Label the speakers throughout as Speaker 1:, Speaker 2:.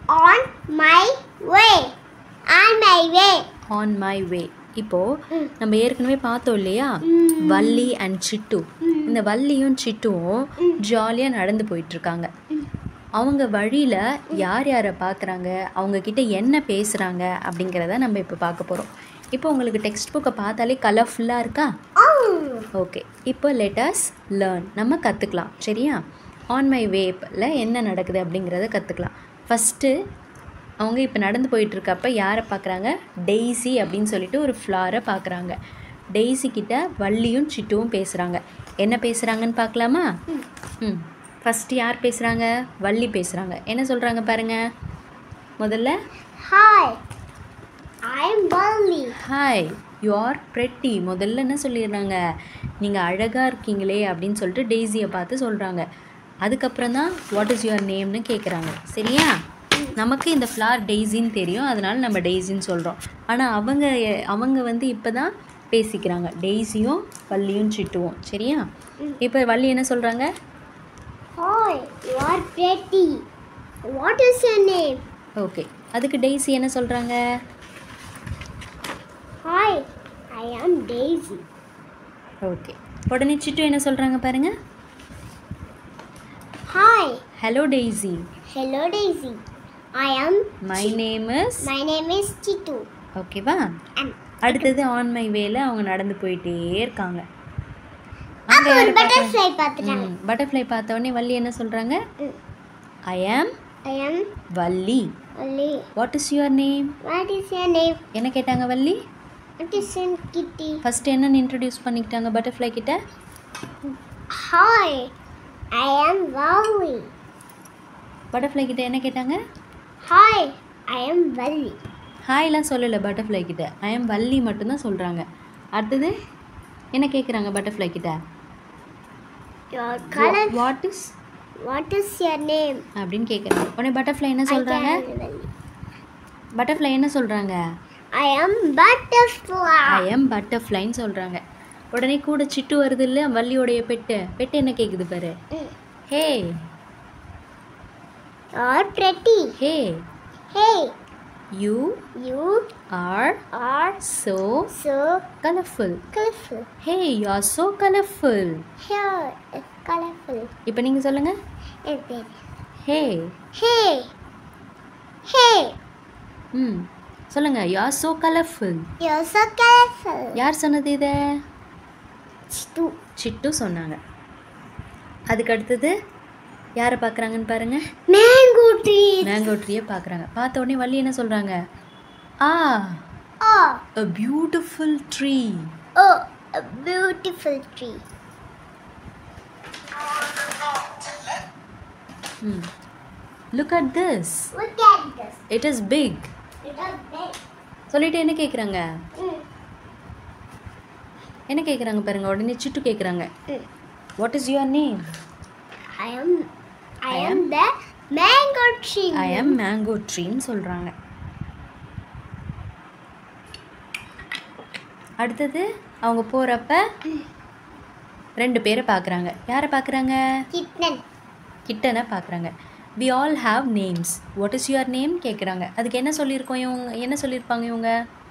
Speaker 1: on my way. On my way.
Speaker 2: On my way இப்போது
Speaker 1: ம்.
Speaker 2: நம்ம ஏற்கனவே பார்த்தோம் இல்லையா
Speaker 1: ம்.
Speaker 2: வள்ளி அண்ட் சிட்டு
Speaker 1: ம்.
Speaker 2: இந்த வள்ளியும் சிட்டுவும் ஜாலியாக நடந்து போயிட்டுருக்காங்க அவங்க வழியில் யார் யாரை பார்க்குறாங்க அவங்கக்கிட்ட என்ன பேசுகிறாங்க அப்படிங்கிறத நம்ம இப்போ பார்க்க போகிறோம் இப்போ உங்களுக்கு டெக்ஸ்ட் புக்கை பார்த்தாலே கலர்ஃபுல்லாக இருக்கா
Speaker 1: Oh.
Speaker 2: ஓகே இப்போ லெட்டஸ் லேர்ன் நம்ம கற்றுக்கலாம் சரியா ஆன் மை வேப்பில் என்ன நடக்குது அப்படிங்கிறத கற்றுக்கலாம் ஃபஸ்ட்டு அவங்க இப்போ நடந்து போயிட்டுருக்கப்ப யாரை பார்க்குறாங்க டெய்ஸி அப்படின்னு சொல்லிட்டு ஒரு ஃப்ளாரை பார்க்குறாங்க டெய்ஸி கிட்ட வள்ளியும் சிட்டுவும் பேசுகிறாங்க என்ன பேசுகிறாங்கன்னு பார்க்கலாமா ம் ஃபஸ்ட்டு யார் பேசுகிறாங்க வள்ளி பேசுகிறாங்க என்ன சொல்கிறாங்க பாருங்கள் முதல்ல
Speaker 1: Hi. I'm Bali.
Speaker 2: Hi you are pretty முதல்ல என்ன சொல்லிடுறாங்க நீங்கள் அழகாக இருக்கீங்களே அப்படின்னு சொல்லிட்டு டெய்ஸியை பார்த்து சொல்கிறாங்க அதுக்கப்புறம் தான் வாட் இஸ் யுவர் நேம்னு கேட்குறாங்க சரியா நமக்கு இந்த ஃப்ளார் டெய்ஸின்னு தெரியும் அதனால நம்ம டெய்ஸின்னு சொல்கிறோம் ஆனால் அவங்க அவங்க வந்து இப்போ தான் பேசிக்கிறாங்க டெய்ஸியும் வள்ளியும் சிட்டுவும் சரியா இப்போ வள்ளி என்ன சொல்கிறாங்க
Speaker 1: Hi. You are pretty. What is your name?
Speaker 2: Okay அதுக்கு டெய்ஸி என்ன சொல்கிறாங்க
Speaker 1: Hi. I am Daisy.
Speaker 2: Okay உடனே சிட்டு என்ன சொல்கிறாங்க பாருங்கள்
Speaker 1: Hi.
Speaker 2: Hello Daisy
Speaker 1: Hello Daisy. I am.
Speaker 2: My name is
Speaker 1: My name is Chitu.
Speaker 2: ஓகேவா
Speaker 1: And
Speaker 2: அடுத்தது ஆன் மை வேல அவங்க நடந்து போயிட்டே இருக்காங்க
Speaker 1: அப்போ ஒரு butterfly பார்த்துட்டாங்க.
Speaker 2: பட்டர்ஃப்ளை பார்த்த உடனே வள்ளி என்ன சொல்கிறாங்க
Speaker 1: Mm.
Speaker 2: I am
Speaker 1: I am
Speaker 2: Valli
Speaker 1: Oli.
Speaker 2: What is your name
Speaker 1: What is your name?
Speaker 2: என்ன கேட்டாங்க Valli
Speaker 1: What is your kitty?
Speaker 2: First என்னன்னு இன்ட்ரடியூஸ் பண்ணிக்கிட்டாங்க பட்டர்ஃப்ளை கிட்ட
Speaker 1: Hi. I am Vali.
Speaker 2: Butterfly கிட்ட என்ன கேட்டாங்க
Speaker 1: Hi. I am Vali.
Speaker 2: ஹாய்லாம் சொல்லலை பட்டர்ஃப்ளை கிட்ட ஐ ஆம் வள்ளி மட்டும்தான் சொல்கிறாங்க அடுத்தது என்ன கேட்குறாங்க பட்டர்ஃப்ளை கிட்ட
Speaker 1: Your color.
Speaker 2: What is
Speaker 1: What is your name?
Speaker 2: அப்படின்னு கேட்குறாங்க உடனே பட்டர்ஃப்ளை என்ன
Speaker 1: I
Speaker 2: சொல்கிறாங்க
Speaker 1: am Vali.
Speaker 2: பட்டர்ஃப்ளை என்ன சொல்கிறாங்க
Speaker 1: I am butterfly.
Speaker 2: I am பட்டர்ஃப்ளைன்னு சொல்கிறாங்க உடனே கூட சிட்டு வருது இல்லை வள்ளியோடைய பெட்டு பெட்டு என்ன கேட்குது பாரு
Speaker 1: Mm.
Speaker 2: Hey
Speaker 1: You're pretty.
Speaker 2: Hey
Speaker 1: Hey.
Speaker 2: You
Speaker 1: You
Speaker 2: are
Speaker 1: are
Speaker 2: so
Speaker 1: so
Speaker 2: colourful
Speaker 1: colorful.
Speaker 2: Hey you are so colourful
Speaker 1: Here is colorful.
Speaker 2: இப்போ நீங்கள் சொல்லுங்கள்
Speaker 1: And then,
Speaker 2: hey
Speaker 1: hey. Hey.
Speaker 2: ம் சொல்லுங்கள் you are so colourful
Speaker 1: You're so colorful.
Speaker 2: யார் சொன்னது இதை
Speaker 1: Chitu.
Speaker 2: சிட்டு சொன்னாங்க அதுக்கு அடுத்தது யாரை பார்க்குறாங்கன்னு பாருங்கள்
Speaker 1: Mango tree.
Speaker 2: மேங்கோ ட்ரீயை பார்க்குறாங்க பார்த்த உடனே வள்ளி என்ன சொல்கிறாங்க ஆ
Speaker 1: Oh.
Speaker 2: a beautiful tree
Speaker 1: Oh. A beautiful tree.
Speaker 2: Hmm. look at this
Speaker 1: Look at this.
Speaker 2: it is big
Speaker 1: It is big.
Speaker 2: சொல்லிட்டு என்ன கேட்குறாங்க
Speaker 1: Mm.
Speaker 2: என்ன கேட்குறாங்க பாருங்க உடனே சிட்டு கேட்குறாங்க
Speaker 1: Mm.
Speaker 2: What is your name
Speaker 1: I am. I,
Speaker 2: I
Speaker 1: am, the mango tree.
Speaker 2: I am mango ட்ரீன்னு சொல்கிறாங்க அடுத்தது அவங்க போகிறப்ப ரெண்டு பேரை பார்க்குறாங்க யாரை பார்க்குறாங்க
Speaker 1: Kitten.
Speaker 2: கிட்டனை பார்க்குறாங்க we all have names what is your name கேட்குறாங்க அதுக்கு என்ன சொல்லியிருக்கோம் இவங்க என்ன சொல்லியிருப்பாங்க இவங்க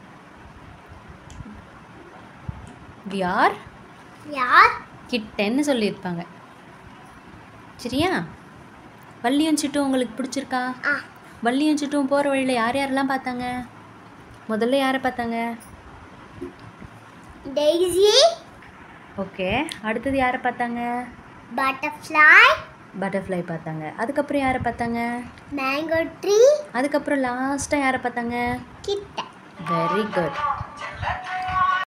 Speaker 2: வி ஆர்
Speaker 1: Yeah.
Speaker 2: கிட்டன்னு சொல்லியிருப்பாங்க சரியா வள்ளியும் சிட்டும் உங்களுக்கு பிடிச்சிருக்கா
Speaker 1: Ah.
Speaker 2: வள்ளியும் சிட்டும் போகிற வழியில் யார் யாரெல்லாம் பார்த்தாங்க முதல்ல யாரை பார்த்தாங்க
Speaker 1: Daisy.
Speaker 2: ஓகே அடுத்தது யாரை பார்த்தாங்க
Speaker 1: Butterfly.
Speaker 2: பட்டர்ஃப்ளை பார்த்தாங்க அதுக்கப்புறம் யாரை பார்த்தாங்க
Speaker 1: Mango tree.
Speaker 2: அதுக்கப்புறம் லாஸ்ட்டாக யாரை பார்த்தாங்க
Speaker 1: Kitten.
Speaker 2: Very good